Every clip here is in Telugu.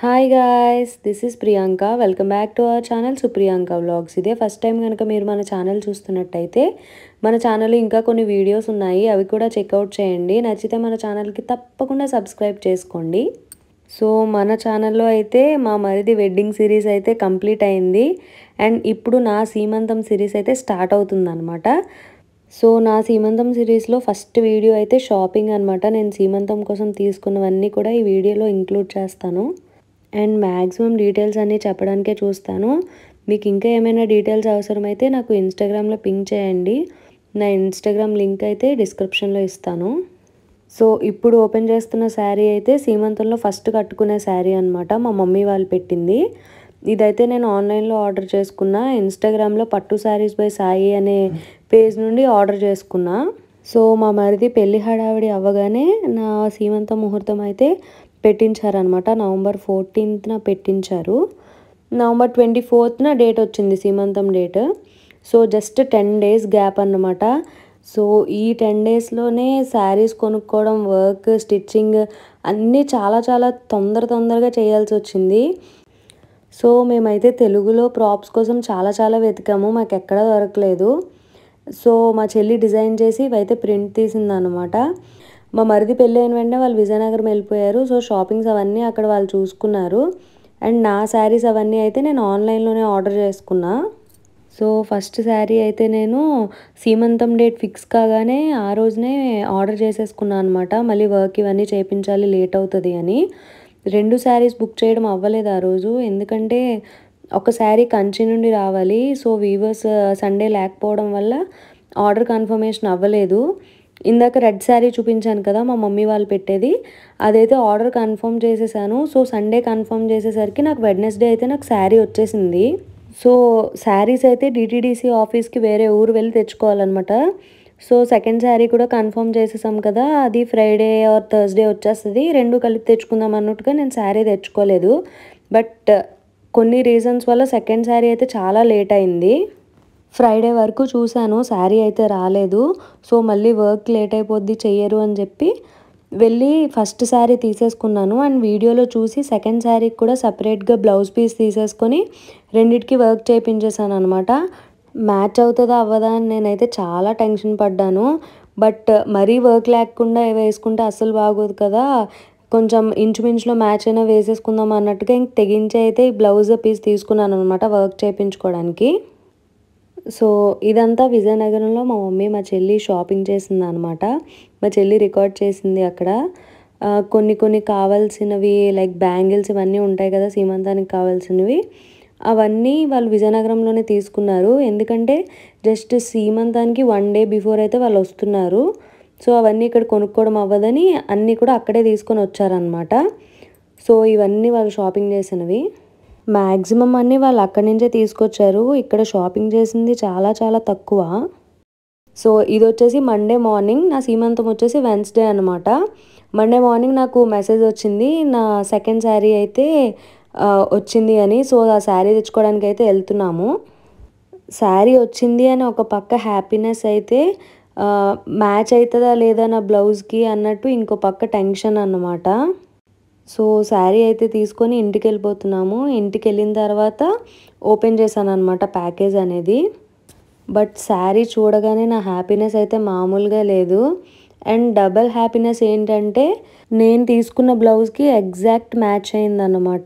hi guys this is Priyanka welcome back to our channel Supriyanka vlogs ఇదే ఫస్ట్ టైం కనుక మీరు మన ఛానల్ చూస్తున్నట్టయితే మన ఛానల్ ఇంకా కొన్ని వీడియోస్ ఉన్నాయి అవి కూడా చెక్అవుట్ చేయండి నచ్చితే మన ఛానల్కి తప్పకుండా సబ్స్క్రైబ్ చేసుకోండి సో మన ఛానల్లో అయితే మా మరిది వెడ్డింగ్ సిరీస్ అయితే కంప్లీట్ అయింది అండ్ ఇప్పుడు నా సీమంతం సిరీస్ అయితే స్టార్ట్ అవుతుందన్నమాట సో నా సీమంతం సిరీస్లో ఫస్ట్ వీడియో అయితే షాపింగ్ అనమాట నేను సీమంతం కోసం తీసుకున్నవన్నీ కూడా ఈ వీడియోలో ఇంక్లూడ్ చేస్తాను అండ్ మ్యాక్సిమం డీటెయిల్స్ అన్నీ చెప్పడానికే చూస్తాను మీకు ఇంకా ఏమైనా డీటెయిల్స్ అవసరమైతే నాకు ఇన్స్టాగ్రామ్లో పింక్ చేయండి నా ఇన్స్టాగ్రామ్ లింక్ అయితే డిస్క్రిప్షన్లో ఇస్తాను సో ఇప్పుడు ఓపెన్ చేస్తున్న శారీ అయితే సీమంతంలో ఫస్ట్ కట్టుకునే శారీ అనమాట మా మమ్మీ వాళ్ళు పెట్టింది ఇదైతే నేను ఆన్లైన్లో ఆర్డర్ చేసుకున్నా ఇన్స్టాగ్రామ్లో పట్టు శారీస్ బై సాయి అనే పేజ్ నుండి ఆర్డర్ చేసుకున్నా సో మా మరిది పెళ్లి హడావిడి అవ్వగానే నా సీమంత ముహూర్తం అయితే పెట్టించారనమాట నవంబర్ ఫోర్టీన్త్న పెట్టించారు నవంబర్ ట్వంటీ ఫోర్త్న డేట్ వచ్చింది సీమంతం date so just ten days gap అన్నమాట సో ఈ టెన్ డేస్లోనే శారీస్ కొనుక్కోవడం వర్క్ స్టిచ్చింగ్ అన్నీ చాలా చాలా తొందర తొందరగా చేయాల్సి వచ్చింది సో మేమైతే తెలుగులో ప్రాప్స్ కోసం చాలా చాలా వెతికాము మాకు ఎక్కడ దొరకలేదు సో మా చెల్లి డిజైన్ చేసి ఇవైతే ప్రింట్ తీసిందనమాట మా మరిది పెళ్ళి అయిన వెంటనే వాళ్ళు విజయనగరం వెళ్ళిపోయారు సో షాపింగ్స్ అవన్నీ అక్కడ వాళ్ళు చూసుకున్నారు అండ్ నా శారీస్ అవన్నీ అయితే నేను ఆన్లైన్లోనే ఆర్డర్ చేసుకున్నా సో ఫస్ట్ శారీ అయితే నేను సీమంతం డేట్ ఫిక్స్ కాగానే ఆ రోజునే ఆర్డర్ చేసేసుకున్నాను అనమాట మళ్ళీ వర్క్ ఇవన్నీ చేయించాలి లేట్ అవుతుంది అని రెండు శారీస్ బుక్ చేయడం అవ్వలేదు ఆ రోజు ఎందుకంటే ఒక శారీ కంచి నుండి రావాలి సో వీవర్స్ సండే లేకపోవడం వల్ల ఆర్డర్ కన్ఫర్మేషన్ అవ్వలేదు ఇందాక రెడ్ శారీ చూపించాను కదా మా మమ్మీ వాళ్ళు పెట్టేది అదైతే ఆర్డర్ కన్ఫర్మ్ చేసేసాను సో సండే కన్ఫర్మ్ చేసేసరికి నాకు వెడ్నెస్డే అయితే నాకు శారీ వచ్చేసింది సో శారీస్ అయితే డిటీడీసీ ఆఫీస్కి వేరే ఊరు వెళ్ళి తెచ్చుకోవాలన్నమాట సో సెకండ్ శారీ కూడా కన్ఫర్మ్ చేసేసాం కదా అది ఫ్రైడే ఆర్ థర్స్డే వచ్చేస్తుంది రెండు కలిపి తెచ్చుకుందాం అన్నట్టుగా నేను శారీ తెచ్చుకోలేదు బట్ కొన్ని రీజన్స్ వల్ల సెకండ్ శారీ అయితే చాలా లేట్ అయింది ఫ్రైడే వరకు చూశాను శారీ అయితే రాలేదు సో మళ్ళీ వర్క్ లేట్ అయిపోద్ది చెయ్యరు అని చెప్పి వెళ్ళి ఫస్ట్ శారీ తీసేసుకున్నాను అండ్ వీడియోలో చూసి సెకండ్ శారీకి కూడా సపరేట్గా బ్లౌజ్ పీస్ తీసేసుకొని రెండిటికి వర్క్ చేయించేసాను అనమాట మ్యాచ్ అవుతుందా అవ్వదా అని నేనైతే చాలా టెన్షన్ పడ్డాను బట్ మరీ వర్క్ లేకుండా వేసుకుంటే అస్సలు బాగోదు కదా కొంచెం ఇంచుమించులో మ్యాచ్ అయినా వేసేసుకుందాం అన్నట్టుగా ఇంక తెగించి అయితే ఈ బ్లౌజ్ పీస్ తీసుకున్నాను అనమాట వర్క్ చేయించుకోవడానికి సో ఇదంతా విజయనగరంలో మా మమ్మీ మా చెల్లి షాపింగ్ చేసింది అనమాట మా చెల్లి రికార్డ్ చేసింది అక్కడ కొన్ని కొన్ని కావాల్సినవి లైక్ బ్యాంగిల్స్ ఇవన్నీ ఉంటాయి కదా సీమంతానికి కావాల్సినవి అవన్నీ వాళ్ళు విజయనగరంలోనే తీసుకున్నారు ఎందుకంటే జస్ట్ సీమంతానికి వన్ డే బిఫోర్ అయితే వాళ్ళు వస్తున్నారు సో అవన్నీ ఇక్కడ కొనుక్కోవడం అవ్వదని అన్నీ కూడా అక్కడే తీసుకొని వచ్చారనమాట సో ఇవన్నీ వాళ్ళు షాపింగ్ చేసినవి మ్యాక్సిమం అన్నీ వాళ్ళు అక్కడి నుంచే తీసుకొచ్చారు ఇక్కడ షాపింగ్ చేసింది చాలా చాలా తక్కువ సో ఇది వచ్చేసి మండే మార్నింగ్ నా సీమంతం వచ్చేసి వెన్స్డే అనమాట మండే మార్నింగ్ నాకు మెసేజ్ వచ్చింది నా సెకండ్ శారీ అయితే వచ్చింది అని సో ఆ శారీ తెచ్చుకోవడానికి అయితే వెళ్తున్నాము శారీ వచ్చింది అని ఒక పక్క హ్యాపీనెస్ అయితే మ్యాచ్ అవుతుందా లేదా నా బ్లౌజ్కి అన్నట్టు ఇంకో పక్క టెన్షన్ అన్నమాట సో శారీ అయితే తీసుకొని ఇంటికి వెళ్ళిపోతున్నాము ఇంటికి వెళ్ళిన తర్వాత ఓపెన్ చేశాను అనమాట ప్యాకేజ్ అనేది బట్ శారీ చూడగానే నా హ్యాపీనెస్ అయితే మామూలుగా లేదు అండ్ డబల్ హ్యాపీనెస్ ఏంటంటే నేను తీసుకున్న బ్లౌజ్కి ఎగ్జాక్ట్ మ్యాచ్ అయిందన్నమాట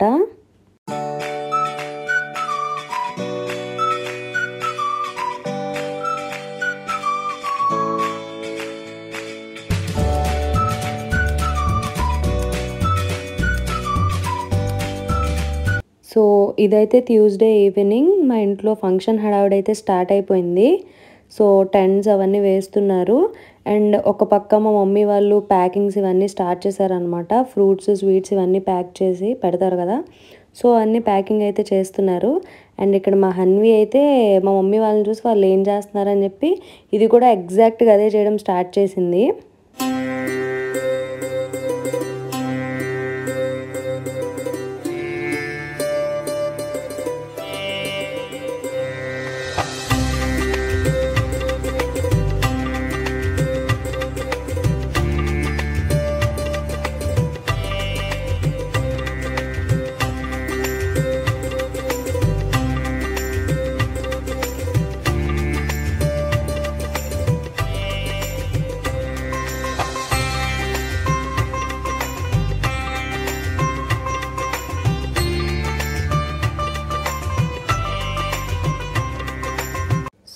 సో ఇదైతే ట్యూస్డే ఈవినింగ్ మా ఇంట్లో ఫంక్షన్ హడావిడైతే స్టార్ట్ అయిపోయింది సో టెంట్స్ అవన్నీ వేస్తున్నారు అండ్ ఒక పక్క మా మమ్మీ వాళ్ళు ప్యాకింగ్స్ ఇవన్నీ స్టార్ట్ చేశారనమాట ఫ్రూట్స్ స్వీట్స్ ఇవన్నీ ప్యాక్ చేసి పెడతారు కదా సో అన్నీ ప్యాకింగ్ అయితే చేస్తున్నారు అండ్ ఇక్కడ మా హన్వి అయితే మా మమ్మీ వాళ్ళని చూసి వాళ్ళు ఏం చేస్తున్నారని చెప్పి ఇది కూడా ఎగ్జాక్ట్గా అదే చేయడం స్టార్ట్ చేసింది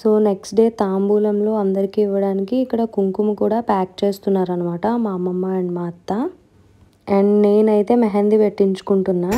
సో నెక్స్ట్ డే తాంబూలంలో అందరికీ ఇవ్వడానికి ఇక్కడ కుంకుమ కూడా ప్యాక్ చేస్తున్నారనమాట మా అమ్మమ్మ అండ్ మా అత్త అండ్ నేనైతే మెహందీ పెట్టించుకుంటున్నా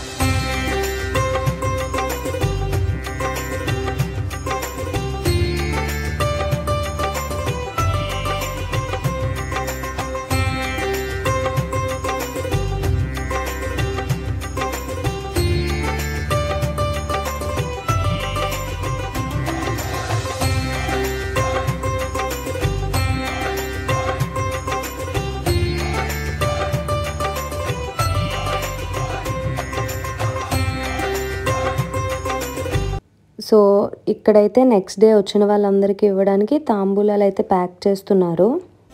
సో ఇక్కడైతే నెక్స్ట్ డే వచ్చిన వాళ్ళందరికీ ఇవ్వడానికి తాంబూలాలు అయితే ప్యాక్ చేస్తున్నారు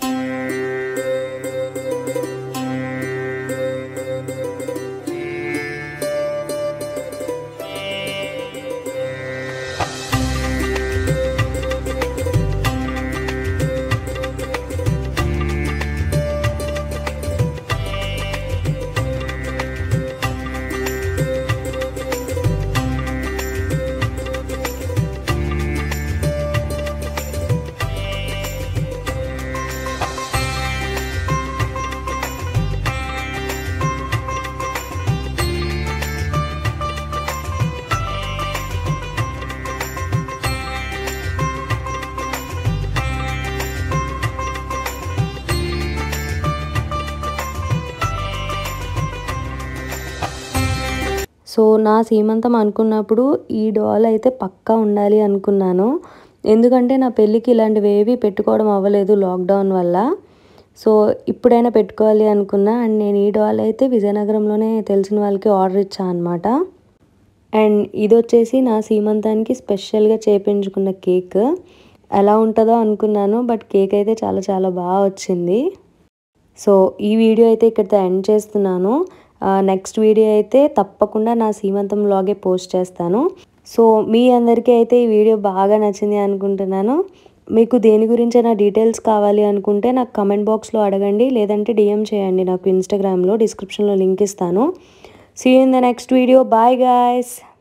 సో నా సీమంతం అనుకున్నప్పుడు ఈ డాల్ అయితే పక్కా ఉండాలి అనుకున్నాను ఎందుకంటే నా పెళ్ళికి ఇలాంటివి ఏవి పెట్టుకోవడం అవ్వలేదు లాక్డౌన్ వల్ల సో ఇప్పుడైనా పెట్టుకోవాలి అనుకున్నా అండ్ నేను ఈ డాల్ అయితే విజయనగరంలోనే తెలిసిన వాళ్ళకి ఆర్డర్ ఇచ్చాను అనమాట అండ్ ఇది వచ్చేసి నా సీమంతానికి స్పెషల్గా చేపించుకున్న కేక్ ఎలా ఉంటుందో అనుకున్నాను బట్ కేక్ అయితే చాలా చాలా బాగా వచ్చింది సో ఈ వీడియో అయితే ఇక్కడితో ఎండ్ చేస్తున్నాను నెక్స్ట్ వీడియో అయితే తప్పకుండా నా సీమంతం లాగే పోస్ట్ చేస్తాను సో మీ అందరికీ అయితే ఈ వీడియో బాగా నచ్చింది అనుకుంటున్నాను మీకు దేని గురించైనా డీటెయిల్స్ కావాలి అనుకుంటే నాకు కమెంట్ బాక్స్లో అడగండి లేదంటే డిఎం చేయండి నాకు ఇన్స్టాగ్రామ్లో డిస్క్రిప్షన్లో లింక్ ఇస్తాను see in the next video bye guys